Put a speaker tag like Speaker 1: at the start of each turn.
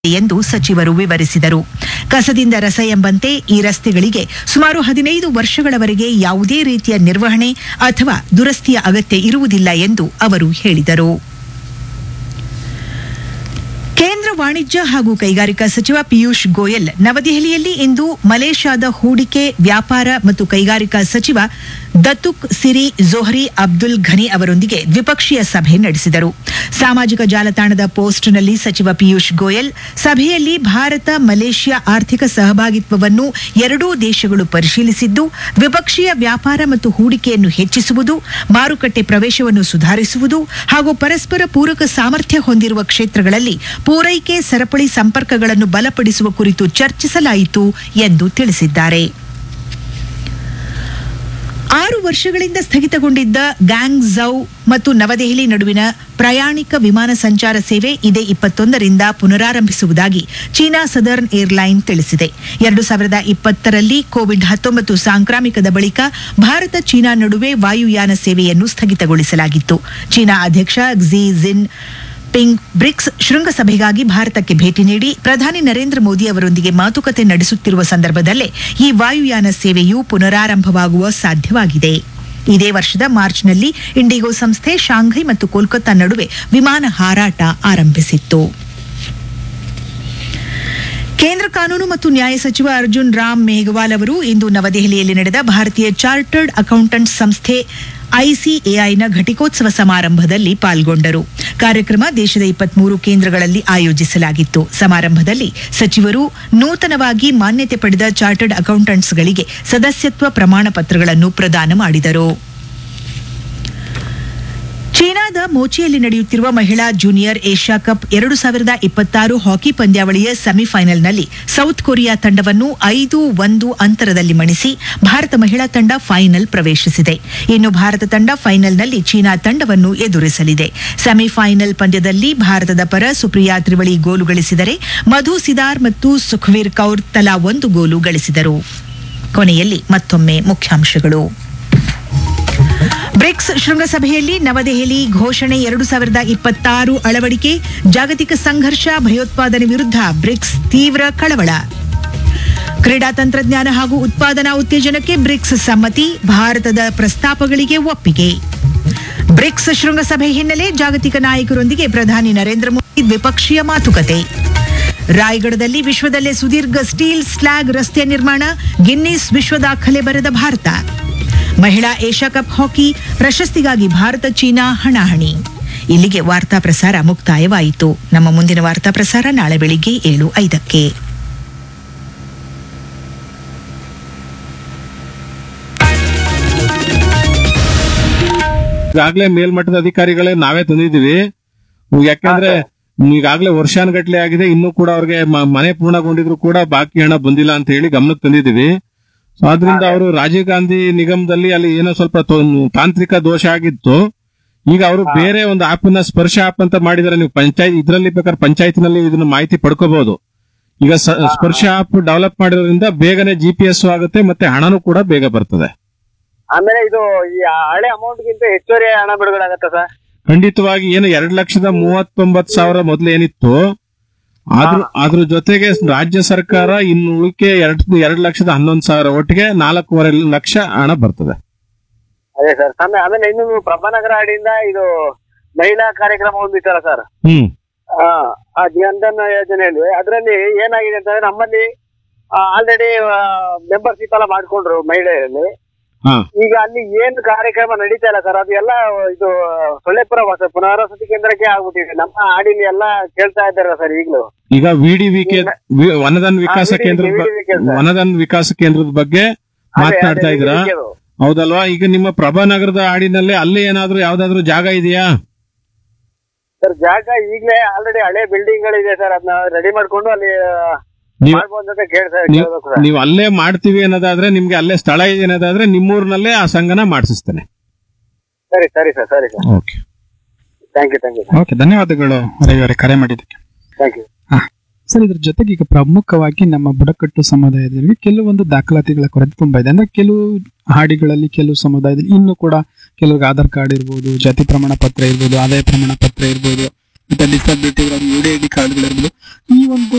Speaker 1: ಎಂದು ಸಚಿವರು ವಿವರಿಸಿದರು ಕಸದಿಂದ ರಸ ಎಂಬಂತೆ ಈ ರಸ್ತೆಗಳಿಗೆ ಸುಮಾರು ಹದಿನೈದು ವರ್ಷಗಳವರೆಗೆ ಯಾವುದೇ ರೀತಿಯ ನಿರ್ವಹಣೆ ಅಥವಾ ದುರಸ್ತಿಯ ಅಗತ್ಯ ಇರುವುದಿಲ್ಲ ಎಂದು ಅವರು ಹೇಳಿದರು ಕೇಂದ್ರ ವಾಣಿಜ್ಯ ಹಾಗೂ ಕೈಗಾರಿಕಾ ಸಚಿವ ಪಿಯೂಷ್ ಗೋಯಲ್ ನವದೆಹಲಿಯಲ್ಲಿ ಇಂದು ಮಲೇಷ್ಯಾದ ಹೂಡಿಕೆ ವ್ಯಾಪಾರ ಮತ್ತು ಕೈಗಾರಿಕಾ ಸಚಿವ ದತುಕ್ ಸಿರಿ ಜೊಹರಿ ಅಬ್ದುಲ್ ಘನಿ ಅವರೊಂದಿಗೆ ದ್ವಿಪಕ್ಷೀಯ ಸಭೆ ನಡೆಸಿದರು ಸಾಮಾಜಿಕ ಜಾಲತಾಣದ ಪೋಸ್ಟ್ನಲ್ಲಿ ಸಚಿವ ಪಿಯೂಷ್ ಗೋಯಲ್ ಸಭೆಯಲ್ಲಿ ಭಾರತ ಮಲೇಷ್ಯಾ ಆರ್ಥಿಕ ಸಹಭಾಗಿತ್ವವನ್ನು ಎರಡೂ ದೇಶಗಳು ಪರಿಶೀಲಿಸಿದ್ದು ದ್ವಿಪಕ್ಷೀಯ ವ್ಯಾಪಾರ ಮತ್ತು ಹೂಡಿಕೆಯನ್ನು ಹೆಚ್ಚಿಸುವುದು ಮಾರುಕಟ್ಟೆ ಪ್ರವೇಶವನ್ನು ಸುಧಾರಿಸುವುದು ಹಾಗೂ ಪರಸ್ಪರ ಪೂರಕ ಸಾಮರ್ಥ್ಯ ಹೊಂದಿರುವ ಕ್ಷೇತ್ರಗಳಲ್ಲಿ ಪೂರೈಕೆ ಸರಪಳಿ ಸಂಪರ್ಕಗಳನ್ನು ಬಲಪಡಿಸುವ ಕುರಿತು ಚರ್ಚಿಸಲಾಯಿತು ಎಂದು ತಿಳಿಸಿದ್ದಾರೆ ಆರು ವರ್ಷಗಳಿಂದ ಸ್ಥಗಿತಗೊಂಡಿದ್ದ ಗ್ಯಾಂಗ್ ಝೌ ಮತ್ತು ನವದೆಹಲಿ ನಡುವಿನ ಪ್ರಯಾಣಿಕ ವಿಮಾನ ಸಂಚಾರ ಸೇವೆ ಇದೇ ಇಪ್ಪತ್ತೊಂದರಿಂದ ಪುನರಾರಂಭಿಸುವುದಾಗಿ ಚೀನಾ ಸದರ್ನ್ ಏರ್ಲೈನ್ ತಿಳಿಸಿದೆ ಎರಡು ಸಾವಿರದ ಇಪ್ಪತ್ತರಲ್ಲಿ ಕೋವಿಡ್ ಹತ್ತೊಂಬತ್ತು ಸಾಂಕ್ರಾಮಿಕದ ಬಳಿಕ ಭಾರತ ಚೀನಾ ನಡುವೆ ವಾಯುಯಾನ ಸೇವೆಯನ್ನು ಸ್ಥಗಿತಗೊಳಿಸಲಾಗಿತ್ತು ಚೀನಾ ಅಧ್ಯಕ್ಷ ಕ್ಸಿ ಜಿನ್ ಪಿಂಗ್ ಬ್ರಿಕ್ಸ್ ಶೃಂಗಸಭೆಗಾಗಿ ಭಾರತಕ್ಕೆ ಭೇಟಿ ನೀಡಿ ಪ್ರಧಾನಿ ನರೇಂದ್ರ ಮೋದಿ ಅವರೊಂದಿಗೆ ಮಾತುಕತೆ ನಡೆಸುತ್ತಿರುವ ಸಂದರ್ಭದಲ್ಲೇ ಈ ವಾಯುಯಾನ ಸೇವೆಯು ಪುನರಾರಂಭವಾಗುವ ಸಾಧ್ಯವಾಗಿದೆ ಇದೇ ವರ್ಷದ ಮಾರ್ಚ್ನಲ್ಲಿ ಇಂಡಿಗೋ ಸಂಸ್ಥೆ ಶಾಂಘೈ ಮತ್ತು ಕೋಲ್ಕತ್ತಾ ನಡುವೆ ವಿಮಾನ ಹಾರಾಟ ಆರಂಭಿಸಿತ್ತು ಕೇಂದ್ರ ಕಾನೂನು ಮತ್ತು ನ್ಯಾಯ ಸಚಿವ ಅರ್ಜುನ್ ರಾಮ್ ಮೇಘವಾಲ್ ಅವರು ಇಂದು ನವದೆಹಲಿಯಲ್ಲಿ ನಡೆದ ಭಾರತೀಯ ಚಾರ್ಟರ್ಡ್ ಅಕೌಂಟೆಂಟ್ ಸಂಸ್ಥೆ ಐಸಿಎಐನ ಘಟಿಕೋತ್ಸವ ಸಮಾರಂಭದಲ್ಲಿ ಪಾಲ್ಗೊಂಡರು ಕಾರ್ಯಕ್ರಮ ದೇಶದ ಇಪ್ಪತ್ಮೂರು ಕೇಂದ್ರಗಳಲ್ಲಿ ಆಯೋಜಿಸಲಾಗಿತ್ತು ಸಮಾರಂಭದಲ್ಲಿ ಸಚಿವರು ನೂತನವಾಗಿ ಮಾನ್ಯತೆ ಪಡೆದ ಚಾರ್ಟರ್ಡ್ ಅಕೌಂಟೆಂಟ್ಸ್ಗಳಿಗೆ ಸದಸ್ಯತ್ವ ಪ್ರಮಾಣ ಪತ್ರಗಳನ್ನು ಪ್ರದಾನ ಮಾಡಿದರು ಚೀನಾದ ಮೋಚಿಯಲ್ಲಿ ನಡೆಯುತ್ತಿರುವ ಮಹಿಳಾ ಜೂನಿಯರ್ ಏಷ್ಯಾ ಕಪ್ ಎರಡು ಸಾವಿರದ ಇಪ್ಪತ್ತಾರು ಹಾಕಿ ಪಂದ್ಯಾವಳಿಯ ಸೆಮಿಫೈನಲ್ನಲ್ಲಿ ಸೌತ್ ಕೊರಿಯಾ ತಂಡವನ್ನು ಐದು ಒಂದು ಅಂತರದಲ್ಲಿ ಮಣಿಸಿ ಭಾರತ ಮಹಿಳಾ ತಂಡ ಫೈನಲ್ ಪ್ರವೇಶಿಸಿದೆ ಇನ್ನು ಭಾರತ ತಂಡ ಫೈನಲ್ನಲ್ಲಿ ಚೀನಾ ತಂಡವನ್ನು ಎದುರಿಸಲಿದೆ ಸೆಮಿಫೈನಲ್ ಪಂದ್ಯದಲ್ಲಿ ಭಾರತದ ಪರ ಸುಪ್ರಿಯಾ ತ್ರಿವಳಿ ಗೋಲು ಗಳಿಸಿದರೆ ಮಧು ಸಿದಾರ್ ಮತ್ತು ಸುಖವೀರ್ ಕೌರ್ ತಲಾ ಒಂದು ಗೋಲು ಗಳಿಸಿದರು ಕೊನೆಯಲ್ಲಿ ಮತ್ತೊಮ್ಮೆ ಮುಖ್ಯಾಂಶಗಳು ಬ್ರಿಕ್ಸ್ ಶೃಂಗಸಭೆಯಲ್ಲಿ ನವದೆಹಲಿ ಘೋಷಣೆ ಎರಡು ಸಾವಿರದ ಇಪ್ಪತ್ತಾರು ಅಳವಡಿಕೆ ಜಾಗತಿಕ ಸಂಘರ್ಷ ಭಯೋತ್ಪಾದನೆ ವಿರುದ್ಧ ಬ್ರಿಕ್ಸ್ ತೀವ್ರ ಕಳವಳ ಕ್ರೀಡಾ ತಂತ್ರಜ್ಞಾನ ಹಾಗೂ ಉತ್ಪಾದನಾ ಉತ್ತೇಜನಕ್ಕೆ ಬ್ರಿಕ್ಸ್ ಸಮ್ಮತಿ ಭಾರತದ ಪ್ರಸ್ತಾಪಗಳಿಗೆ ಒಪ್ಪಿಗೆ ಬ್ರಿಕ್ಸ್ ಶೃಂಗಸಭೆ ಹಿನ್ನೆಲೆ ಜಾಗತಿಕ ನಾಯಕರೊಂದಿಗೆ ಪ್ರಧಾನಿ ನರೇಂದ್ರ ಮೋದಿ ದ್ವಿಪಕ್ಷೀಯ ಮಾತುಕತೆ ರಾಯಗಢದಲ್ಲಿ ವಿಶ್ವದಲ್ಲೇ ಸುದೀರ್ಘ ಸ್ಟೀಲ್ ಸ್ಲ್ಯಾಗ್ ರಸ್ತೆ ನಿರ್ಮಾಣ ಗಿನ್ನಿಸ್ ವಿಶ್ವ ದಾಖಲೆ ಬರೆದ ಭಾರತ ಮಹಿಳಾ ಏಷ್ಯಾ ಕಪ್ ಹಾಕಿ ಪ್ರಶಸ್ತಿಗಾಗಿ ಭಾರತ ಚೀನಾ ಹಣಾಹಣಿ ಇಲ್ಲಿಗೆ ವಾರ್ತಾ ಪ್ರಸಾರ ಮುಕ್ತಾಯವಾಯಿತು ನಮ್ಮ ಮುಂದಿನ ವಾರ್ತಾ ಪ್ರಸಾರ ನಾಳೆ ಬೆಳಿಗ್ಗೆ ಏಳು ಐದಕ್ಕೆ
Speaker 2: ಈಗಾಗಲೇ ಮೇಲ್ಮಟ್ಟದ ಅಧಿಕಾರಿಗಳೇ ನಾವೇ ತಂದಿದ್ದೀವಿ ಯಾಕಂದ್ರೆ ಈಗಾಗಲೇ ವರ್ಷಾನುಗಟ್ಲೆ ಆಗಿದೆ ಇನ್ನೂ ಕೂಡ ಅವ್ರಿಗೆ ಮ- ಮನೆ ಪೂರ್ಣಗೊಂಡಿದ್ರು ಕೂಡ ಬಾಕಿ ಹಣ ಬಂದಿಲ್ಲ ಅಂತ ಹೇಳಿ ಗಮನಕ್ಕೆ ತಂದಿದ್ದೀವಿ ಸೊ ಆದ್ರಿಂದ ಅವರು ರಾಜೀವ್ ಗಾಂಧಿ ನಿಗಮದಲ್ಲಿ ಅಲ್ಲಿ ಏನೋ ಸ್ವಲ್ಪ ತೊ- ತಾಂತ್ರಿಕ ದೋಷ ಆಗಿತ್ತು ಈಗ ಅವರು ಬೇರೆ ಒಂದು ಆಪ್ ನ ಸ್ಪರ್ಶ ಆಪ್ ಅಂತ ಮಾಡಿದಾರೆ ನೀವು ಪಂಚಾಯತ್ ಇದರಲ್ಲಿ ಬೇಕಾದ್ರೆ ಪಂಚಾಯತ್ನಲ್ಲಿ ಇದನ್ನ ಮಾಹಿತಿ ಪಡ್ಕೋಬಹುದು ಈಗ ಸ- ಸ್ಪರ್ಶ ಆಪ್ ಡೆವಲಪ್ ಮಾಡಿರೋದ್ರಿಂದ ಬೇಗನೆ ಜಿ ಪಿ ಎಸ್ ಆಗುತ್ತೆ ಮತ್ತೆ ಹಣನೂ ಕೂಡ ಬೇಗ ಬರ್ತದೆ
Speaker 3: ಆಮೇಲೆ ಇದು ಈ ಹಳೆ ಅಮೌಂಟ್ ಗಿಂತ ಹೆಚ್ಚುವರಿ ಹಣ ಬಿಡುಗಡೆ ಆಗತ್ತಾ ಸರ್
Speaker 2: ಖಂಡಿತವಾಗಿ ಏನು ಎರಡ್ ಲಕ್ಷದ ಮೂವತ್ತೊಂಬತ್ತು ಸಾವಿರ ಮೊದಲು ಏನಿತ್ತು ಅದ್ರ ಅದ್ರ ಜೊತೆಗೆ ರಾಜ್ಯ ಸರ್ಕಾರ ಇನ್ನು ಉಳಿಕೆ ಎರಡ್ ಎರಡ್ ಲಕ್ಷದ ಹನ್ನೊಂದು ಸಾವಿರ ಒಟ್ಟಿಗೆ ನಾಲ್ಕೂವರೆ ಲಕ್ಷ ಹಣ ಬರ್ತದೆ
Speaker 3: ಅದೇ ಸರ್ ಆಮೇಲೆ ಆಮೇಲೆ ಇನ್ನು ಪ್ರಭಾನಗರ ಅಡಿಯಿಂದ ಇದು ಮಹಿಳಾ ಕಾರ್ಯಕ್ರಮ ಒಂದಿತ್ತಲ್ಲ ಸರ್
Speaker 2: ಹ್ಮ್
Speaker 3: ಆ, ಆ ಜನ್ಧನ್ ಯೋಜನೆಯಲ್ಲಿ ಅದರಲ್ಲಿ ಏನಾಗಿದೆ ಅಂತಂದ್ರೆ ನಮ್ಮಲ್ಲಿ ಆಲ್ರೆಡಿ ಮೆಂಬರ್ಶಿಪ್ ಎಲ್ಲ ಮಾಡ್ಕೊಂಡ್ರು ಮಹಿಳೆಯರಲ್ಲಿ
Speaker 2: ಹಾ
Speaker 3: ಈಗ ಅಲ್ಲಿ ಏನ್ ಕಾರ್ಯಕ್ರಮ ನಡೀತಾ ಇಲ್ಲ ಸರ್ ಅದು ಎಲ್ಲ ಇದು ಸೊಳ್ಳೆಪುರ ವಸ ಪುನರ್ವಸತಿ ಕೇಂದ್ರಕ್ಕೆ ಆಗ್ಬಿಟ್ಟಿದೆ ನಮ್ಮ ಹಾಡಿಲಿ ಎಲ್ಲ ಕೇಳ್ತಾ ಇದ್ದಾರೆ ಸರ್ ಈಗಲೂ
Speaker 2: ಈಗ ವಿಡಿವಿಕೆ ವನಧನ್ ವಿಕಾಸ
Speaker 3: VDV
Speaker 2: ಕೇಂದ್ರದ ಬ-
Speaker 3: VDV ಕೇಂದ್ರ.
Speaker 2: ವನಧನ್ ವಿಕಾಸ ಕೇಂದ್ರದ ಬಗ್ಗೆ ಮಾತನಾಡ್ತಾ ಇದ್ದೀರಾ ಹೌದಲ್ವಾ ಈಗ ನಿಮ್ಮ ಪ್ರಭಾನಗರದ ಹಾಡಿನಲ್ಲಿ ಅಲ್ಲೇ ಏನಾದ್ರೂ ಯಾವ್ದಾದ್ರು ಜಾಗ ಇದೆಯಾ
Speaker 3: ಸರ್ ಜಾಗ ಈಗಲೇ ಆಲ್ರೆಡಿ ಹಳೆ ಬಿಲ್ಡಿಂಗ್ ಗಳಿದೆ ಸರ್ ಅದನ್ನ ರೆಡಿ ಮಾಡ್ಕೊಂಡು ಅಲ್ಲಿ
Speaker 2: ನೀವು
Speaker 3: ಮಾಡ್ಬೋದು ಅಂತ ಕೇಳ್ತಾ
Speaker 2: ನೀವು
Speaker 3: ಕೇಳ್ಬೇಕು ಸರ್
Speaker 2: ನೀವು ಅಲ್ಲೇ ಮಾಡ್ತೀವಿ ಅನ್ನೋದಾದ್ರೆ ನಿಮ್ಗೆ ಅಲ್ಲೇ ಸ್ಥಳ ಇದೆ ಅನ್ನೋದಾದ್ರೆ ನಿಮ್ಮೂರಿನಲ್ಲೇ ಆ ಸಂಘನ ಮಾಡಿಸ್ತೇನೆ
Speaker 3: ಸರಿ ಸರಿ ಸರ್ ಸರಿ sir
Speaker 2: okay
Speaker 3: thank you thank you
Speaker 4: okay ಧನ್ಯವಾದಗಳು ರವಿಯವರೇ ಕರೆ ಮಾಡಿದ್ದಕ್ಕೆ
Speaker 3: ಥ್ಯಾಂಕ್ ಯು
Speaker 4: ಸರ್ ಇದ್ರ ಜೊತೆಗೆ ಈಗ ಪ್ರಮುಖವಾಗಿ ನಮ್ಮ ಬುಡಕಟ್ಟು ಸಮುದಾಯದಲ್ಲಿ ಕೆಲವೊಂದು ದಾಖಲಾತಿಗಳ ಕೊರತೆ ತುಂಬಾ ಇದೆ ಅಂದ್ರೆ ಕೆಲವು ಹಾಡಿಗಳಲ್ಲಿ ಕೆಲವು ಸಮುದಾಯದಲ್ಲಿ ಇನ್ನೂ ಕೂಡ ಕೆಲವ್ರಿಗೆ ಆಧಾರ್ ಕಾರ್ಡ್ ಇರ್ಬೋದು ಜಾತಿ ಪ್ರಮಾಣ ಪತ್ರ ಇರ್ಬೋದು ಆದಾಯ ಪ್ರಮಾಣ ಪತ್ರ ಇರ್ಬೋದು ಮತ್ತೆ disability U D I D ಕಾರ್ಡ್ಗಳಿರ್ಬೋದು ಈ ಒಂದು